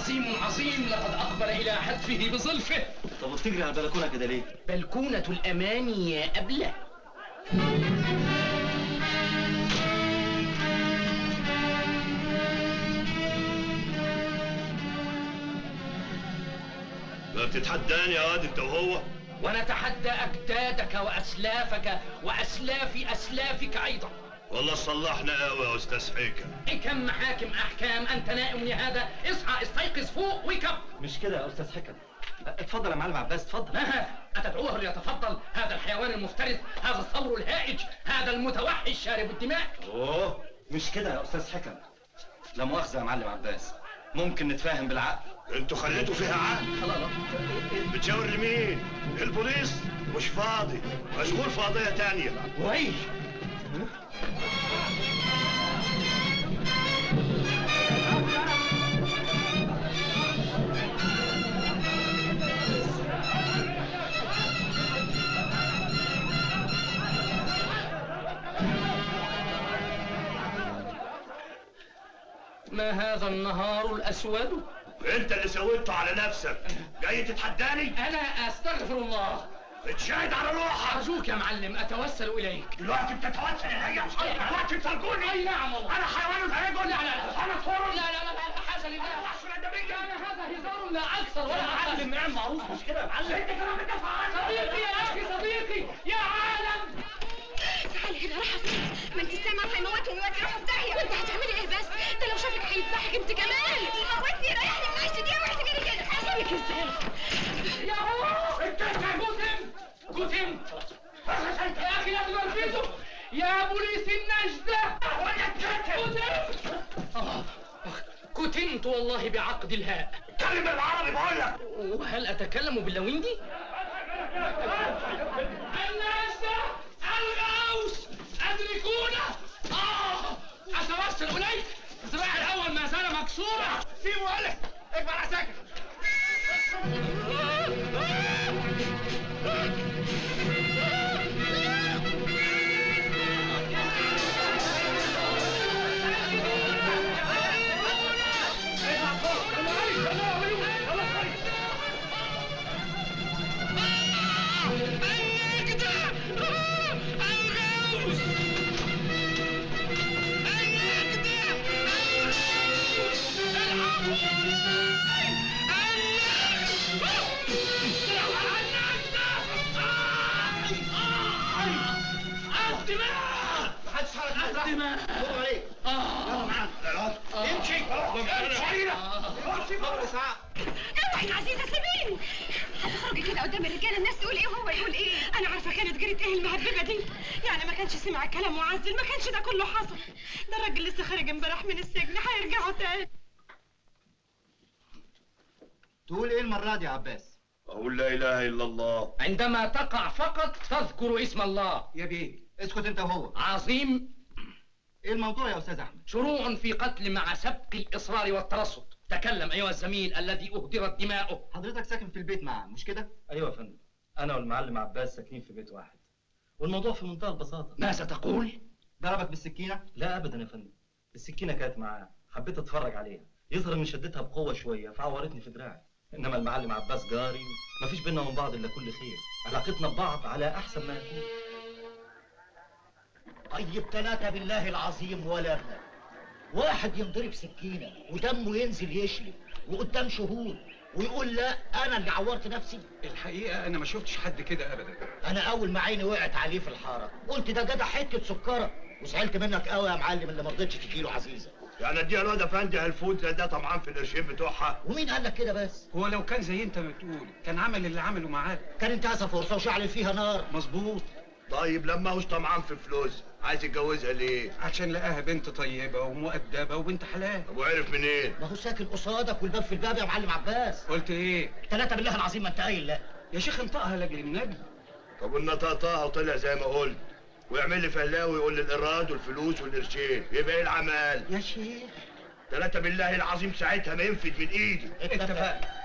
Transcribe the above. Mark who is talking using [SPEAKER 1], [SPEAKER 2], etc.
[SPEAKER 1] عظيم عظيم لقد أقبل إلى حتفه بظلفه
[SPEAKER 2] طب وبتجري على البلكونه كده ليه؟
[SPEAKER 1] بلكونة الأماني يا أبلة
[SPEAKER 3] ما بتتحداني يا واد انت وهو
[SPEAKER 1] ونتحدى أجدادك وأسلافك وأسلاف أسلافك أيضا
[SPEAKER 3] والله صلحنا قوي يا استاذ حيكم
[SPEAKER 1] كم محاكم أحكام أنت نائم لهذا اصحى استيقظ فوق ويكب
[SPEAKER 2] مش كده يا استاذ حكم اتفضل يا معلم عباس اتفضل
[SPEAKER 1] ما هذا أتدعوه ليتفضل هذا الحيوان المفترس هذا الثور الهائج هذا المتوحش شارب الدماء
[SPEAKER 2] اوه مش كده يا استاذ حكم لا مؤاخذه يا معلم عباس ممكن نتفاهم بالعقل
[SPEAKER 3] انتوا خليتوا فيها عقل
[SPEAKER 1] خلاص
[SPEAKER 3] بتشاور لمين البوليس مش فاضي مشغول في قضيه تانية
[SPEAKER 1] وي ما هذا النهار الأسود؟
[SPEAKER 3] انت اللي سويته على نفسك جاي تتحداني
[SPEAKER 1] أنا أستغفر الله
[SPEAKER 3] اتشاهد على روحك
[SPEAKER 1] أرجوك يا معلم أتوسل إليك
[SPEAKER 3] دلوقتي بتتوسل الي دلوقتي بترجوني
[SPEAKER 1] أي نعم والله
[SPEAKER 3] انا حيوان الهيجون
[SPEAKER 1] لا لا لا
[SPEAKER 3] انا ثور
[SPEAKER 1] لا لا لا لا حاشا لله أنا هذا هزار لا أكثر ولا أقل
[SPEAKER 2] معلم نعم معروف مش كده يا معلم
[SPEAKER 3] انت كمان بتدافع عني
[SPEAKER 1] صديقي يا أخي صديقي يا عالم
[SPEAKER 4] تعالي هنا راح فين ما انت سامع هيموتني ويودي روحه في داهيه وانت هتعملي ايه بس ده لو شافك هيذبحك انت كمان يموتني ريحني من عيشتي دي واحتاجي كده هسيبك ازاي
[SPEAKER 1] يا هو جوتم جوتم يا أخي لازم ألبسه يا بوليس النجدة جوتم آه، كتمت والله بعقد الهاء
[SPEAKER 3] اتكلم بالعربي بقول لك
[SPEAKER 1] وهل أتكلم باللويندي؟ النجدة الغوث أدركونا آه أتوسل إليك ذراعي الأول ما زال مكسورا
[SPEAKER 3] سيبه قالك اكبر عساكر
[SPEAKER 1] الدماء
[SPEAKER 3] محدش حرك
[SPEAKER 1] الدماء
[SPEAKER 3] دور عليك
[SPEAKER 1] آه
[SPEAKER 3] امشي امشي
[SPEAKER 4] اوعي يا عزيزه سيبيني هتخرجي كده قدام الرجاله الناس تقول ايه وهو يقول ايه انا عارفه كانت جريت ايه المهببه دي يعني ما كانش سمع الكلام وعزل ما كانش ده كله حصل ده الراجل لسه خارج امبارح من السجن هيرجعوا تاني
[SPEAKER 2] تقول ايه المره دي يا عباس
[SPEAKER 3] اقول لا اله الا الله
[SPEAKER 1] عندما تقع فقط تذكر اسم الله
[SPEAKER 2] يا بيه اسكت انت وهو
[SPEAKER 1] عظيم
[SPEAKER 2] ايه الموضوع يا استاذ احمد
[SPEAKER 1] شروع في قتل مع سبق الإصرار والترصد تكلم أيها الزميل الذي أهدرت دماؤه
[SPEAKER 2] حضرتك ساكن في البيت معاه مش كده
[SPEAKER 5] ايوه يا فندم انا والمعلم عباس ساكنين في بيت واحد والموضوع في منتهى البساطه
[SPEAKER 1] ما ستقول؟
[SPEAKER 2] ضربك بالسكينه
[SPEAKER 5] لا ابدا يا فندم السكينه كانت معاه حبيت اتفرج عليها يظهر اني شدتها بقوه شويه فعورتني في دراعي انما المعلم عباس جاري مفيش بينا وبين بعض الا كل خير علاقتنا ببعض على احسن ما يكون
[SPEAKER 6] طيب ثلاثة بالله العظيم ولا ابنك واحد ينضرب سكينة ودمه ينزل يشلب وقدام شهود ويقول لا أنا اللي عورت نفسي
[SPEAKER 7] الحقيقة أنا ما شفتش حد كده أبدا
[SPEAKER 6] أنا أول ما عيني وقعت عليه في الحارة قلت ده جدع حتة سكرة وزعلت منك قوي يا معلم اللي ما رضيتش تجيله عزيزة
[SPEAKER 3] يعني اديها الواد افندي هالفوت زي ده طمعان في القرشين بتوعها
[SPEAKER 6] ومين قال لك كده بس
[SPEAKER 7] هو لو كان زي أنت ما بتقول كان عمل اللي عمله معاك
[SPEAKER 6] كان انتهز فرصة وشعل فيها نار
[SPEAKER 7] مظبوط
[SPEAKER 3] طيب لما هوش طمعان في فلوس عايز يتجوزها ليه؟
[SPEAKER 7] عشان لقاها بنت طيبة ومؤدبة وبنت حلال
[SPEAKER 3] طب وعرف منين؟
[SPEAKER 6] ما هو ساكن قصادك والباب في الباب يا معلم عباس
[SPEAKER 7] قلت إيه؟
[SPEAKER 6] ثلاثة بالله العظيم ما انت قايل لا
[SPEAKER 7] يا شيخ انطقها لاجل النبي
[SPEAKER 3] طب والنطاطاه وطلع زي ما قلت ويعمل لي فهلاوي ويقول لي الايراد والفلوس والقرشين يبقى ايه العمل؟
[SPEAKER 6] يا شيخ
[SPEAKER 3] ثلاثة بالله العظيم ساعتها ما ينفد من ايدي
[SPEAKER 6] اتفق
[SPEAKER 7] اتفقنا